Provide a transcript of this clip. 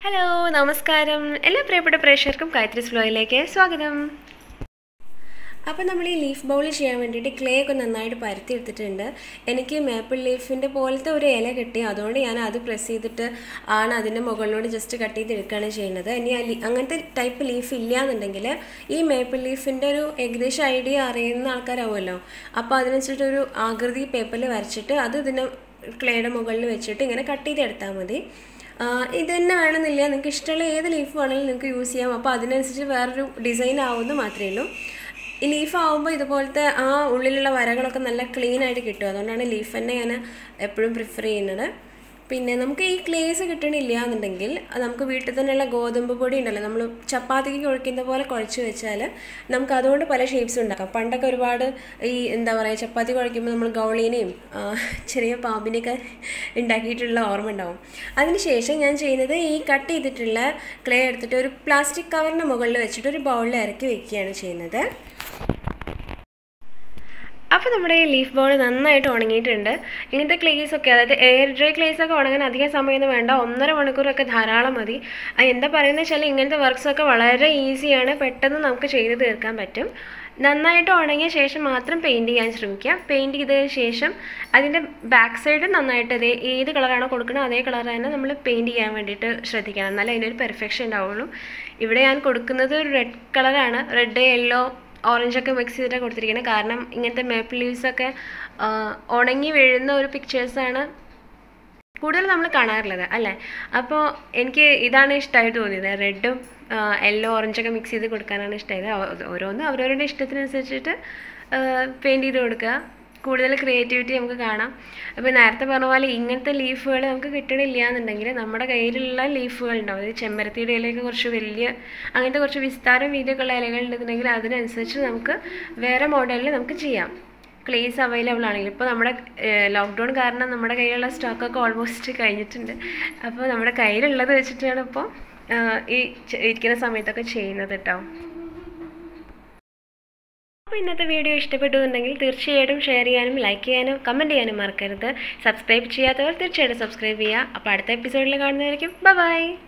hello നമസ്കാരം എല്ലാ പ്രിയപ്പെട്ട പ്രേക്ഷകർക്കും ഗായത്രി ഫ്ലോയിലേക്ക് സ്വാഗതം അപ്പോൾ നമ്മൾ ഈ ലീഫ് ബൗൾ ചെയ്യാൻ വേണ്ടിയിട്ട് ക്ലേ ഒക്കെ നന്നായിട്ട് പരത്തി എടുത്തിട്ടുണ്ട് എനിക്ക് മേപ്പിൾ ലീഫിൻ്റെ പോലത്തെ ഒരു ഇല കിട്ടി അതുകൊണ്ട് ഞാൻ അത് പ്രസ് ചെയ്തിട്ട് ആണ് അതിൻ്റെ മുകളിലോട്ട് ജസ്റ്റ് കട്ട് ചെയ്ത് എടുക്കുകയാണ് ചെയ്യുന്നത് ഇനി ആ ലീ- അങ്ങനത്തെ ടൈപ്പ് ലീഫ് ഇല്ല എന്നുണ്ടെങ്കിൽ ഈ മേപ്പിൾ ലീഫിൻ്റെ ഒരു ഏകദേശം ഐഡിയ അറിയുന്ന ആൾക്കാരാവുമല്ലോ അപ്പോൾ അതിനനുസരിച്ചൊരു ആകൃതി പേപ്പറിൽ വരച്ചിട്ട് അത് ഇതിൻ്റെ ക്ലേയുടെ മുകളിൽ വെച്ചിട്ട് ഇങ്ങനെ കട്ട് ചെയ്തെടുത്താൽ മതി ആഹ് ഇത് തന്നെ വേണമെന്നില്ല നിങ്ങൾക്ക് ഇഷ്ടമുള്ള ഏത് ലീഫ് വേണമെങ്കിലും നിങ്ങൾക്ക് യൂസ് ചെയ്യാം അപ്പോൾ അതിനനുസരിച്ച് വേറൊരു ഡിസൈൻ ആവുമെന്ന് മാത്രമേ ഉള്ളൂ ഈ ലീഫ് ആവുമ്പോൾ ഇതുപോലത്തെ ആ ഉള്ളിലുള്ള വരകളൊക്കെ നല്ല ക്ലീൻ ആയിട്ട് കിട്ടും അതുകൊണ്ടാണ് ലീഫ് തന്നെ ഞാൻ എപ്പോഴും പ്രിഫർ ചെയ്യുന്നത് പിന്നെ നമുക്ക് ഈ ക്ലേസ് കിട്ടണില്ല എന്നുണ്ടെങ്കിൽ അത് നമുക്ക് വീട്ടിൽ തന്നെയുള്ള ഗോതമ്പ് പൊടി ഉണ്ടല്ലോ നമ്മൾ ചപ്പാത്തിക്ക് കുഴക്കുന്ന പോലെ കുഴച്ച് വെച്ചാൽ നമുക്ക് അതുകൊണ്ട് പല ഷേപ്സ് ഉണ്ടാക്കാം പണ്ടൊക്കെ ഒരുപാട് ഈ എന്താ പറയുക ചപ്പാത്തി കുഴയ്ക്കുമ്പോൾ നമ്മൾ ഗൗളീനെയും ആ, ചെറിയ പാമ്പിനെയൊക്കെ ഉണ്ടാക്കിയിട്ടുള്ള ഓർമ്മ ഉണ്ടാവും അതിനുശേഷം ഞാൻ ചെയ്യുന്നത് ഈ കട്ട് ചെയ്തിട്ടുള്ള ക്ലേ എടുത്തിട്ട് ഒരു പ്ലാസ്റ്റിക് കവറിൻ്റെ മുകളിൽ വെച്ചിട്ട് ഒരു ബൗളിൽ ഇറക്കി വെക്കുകയാണ് ചെയ്യുന്നത് അപ്പോൾ നമ്മുടെ ഈ ലീഫ് ബോൾ നന്നായിട്ട് ഉണങ്ങിയിട്ടുണ്ട് ഇങ്ങനത്തെ ക്ലേസ് ഒക്കെ അതായത് എയർ ഡ്രൈ ക്ലേസ് ഒക്കെ ഉണങ്ങാൻ അധികം സമയമൊന്നും വേണ്ട ഒന്നര മണിക്കൂറൊക്കെ ധാരാളം മതി അത് എന്താ പറയുന്നത് വെച്ചാൽ ഇങ്ങനത്തെ വർക്ക്സ് ഒക്കെ വളരെ ഈസിയാണ് പെട്ടെന്ന് നമുക്ക് ചെയ്ത് തീർക്കാൻ പറ്റും നന്നായിട്ട് ഉണങ്ങിയ ശേഷം മാത്രം പെയിൻറ് ചെയ്യാൻ ശ്രമിക്കുക പെയിൻറ് ചെയ്തതിന് ശേഷം അതിൻ്റെ ബാക്ക് സൈഡ് നന്നായിട്ട് അതേ ഏത് കളറാണോ കൊടുക്കുന്നത് അതേ കളർ തന്നെ നമ്മൾ പെയിൻറ് ചെയ്യാൻ വേണ്ടിയിട്ട് ശ്രദ്ധിക്കണം എന്നാലേ അതിനൊരു പെർഫെക്ഷൻ ഉണ്ടാവുള്ളൂ ഇവിടെ ഞാൻ കൊടുക്കുന്നത് ഒരു റെഡ് കളറാണ് റെഡ് യെല്ലോ ഓറഞ്ചൊക്കെ മിക്സ് ചെയ്തിട്ടാണ് കൊടുത്തിരിക്കുന്നത് കാരണം ഇങ്ങനത്തെ മേപ്പിൾ ലീവ്സ് ഒക്കെ ആ, ഉണങ്ങി വീഴുന്ന ഒരു പിക്ചേഴ്സാണ് കൂടുതൽ നമ്മൾ കാണാറുള്ളത് അല്ലേ അപ്പോൾ എനിക്ക് ഇതാണ് ഇഷ്ടമായിട്ട് തോന്നിയത് റെഡും യെല്ലോ ഓറഞ്ചൊക്കെ മിക്സ് ചെയ്ത് കൊടുക്കാനാണ് ഇഷ്ടമായത് ഓ- ഓരോന്നും അവരവരുടെ ഇഷ്ടത്തിനനുസരിച്ചിട്ട് പെയിൻറ് ചെയ്ത് കൊടുക്കുക കൂടുതൽ ക്രിയേറ്റിവിറ്റി നമുക്ക് കാണാം അപ്പോൾ നേരത്തെ പറഞ്ഞ പോലെ ഇങ്ങനത്തെ ലീഫുകൾ നമുക്ക് കിട്ടണില്ല എന്നുണ്ടെങ്കിൽ നമ്മുടെ കയ്യിലുള്ള ലീഫുകൾ ഉണ്ടാവും അതായത് ചെമ്പരത്തിയുടെ ഇലയൊക്കെ കുറച്ച് വലിയ അങ്ങനത്തെ കുറച്ച് വിസ്താരം വീതിയൊക്കെ ഉള്ള ഇലകൾ ഉണ്ടെന്നുണ്ടെങ്കിൽ അതിനനുസരിച്ച് നമുക്ക് വേറെ മോഡലിൽ നമുക്ക് ചെയ്യാം ക്ലേസ് അവൈലബിൾ ആണെങ്കിൽ ഇപ്പോൾ നമ്മുടെ ലോക്ക്ഡൗൺ കാരണം നമ്മുടെ കയ്യിലുള്ള സ്റ്റോക്കൊക്കെ ഓൾമോസ്റ്റ് കഴിഞ്ഞിട്ടുണ്ട് അപ്പോൾ നമ്മുടെ കയ്യിലുള്ളത് വെച്ചിട്ടാണ് ഇപ്പോൾ ഈ ചെ- ഇരിക്കുന്ന സമയത്തൊക്കെ ചെയ്യുന്നത് കേട്ടോ അപ്പോൾ ഇന്നത്തെ വീഡിയോ ഇഷ്ടപ്പെട്ടുണ്ടെങ്കിൽ തീർച്ചയായിട്ടും ഷെയർ ചെയ്യാനും ലൈക്ക് ചെയ്യാനും കമൻറ്റ് ചെയ്യാനും മറക്കരുത് സബ്സ്ക്രൈബ് ചെയ്യാത്തവർ തീർച്ചയായിട്ടും സബ്സ്ക്രൈബ് ചെയ്യുക അപ്പോൾ അടുത്ത എപ്പിസോഡിൽ കാണുന്നതായിരിക്കും ബൈ